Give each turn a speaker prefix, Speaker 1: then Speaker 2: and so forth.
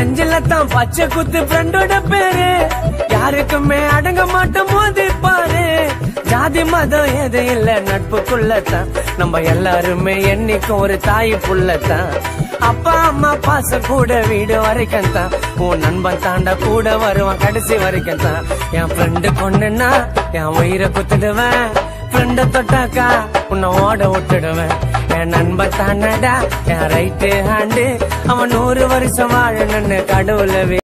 Speaker 1: நெஞ்சில தான் பச்சை குத்து ஃப்ரெண்டோட பேரு யாருக்குமே அடங்க மாட்டோம் மோதி பாரு ஜாதி மதம் எது இல்ல நட்புக்குள்ளதான் நம்ம எல்லாருமே என்னைக்கும் ஒரு தாய் புள்ளத்தான் அப்பா அம்மா பாசம் கூட வீடு வரைக்கும் தான் உன் நண்பன் தாண்டா கூட வருவான் கடைசி வரைக்கும் தான் என் ஃப்ரெண்டு கொண்டுனா என் உயிரை குத்துடுவேன் ஃப்ரெண்ட தொட்டாக்கா உன்னை ஓட விட்டுடுவேன் என் நண்பன் தானடா என் ரைட்டு ஹேண்டு அவன் நூறு வருஷம் வாழணும்னு கடவுளவே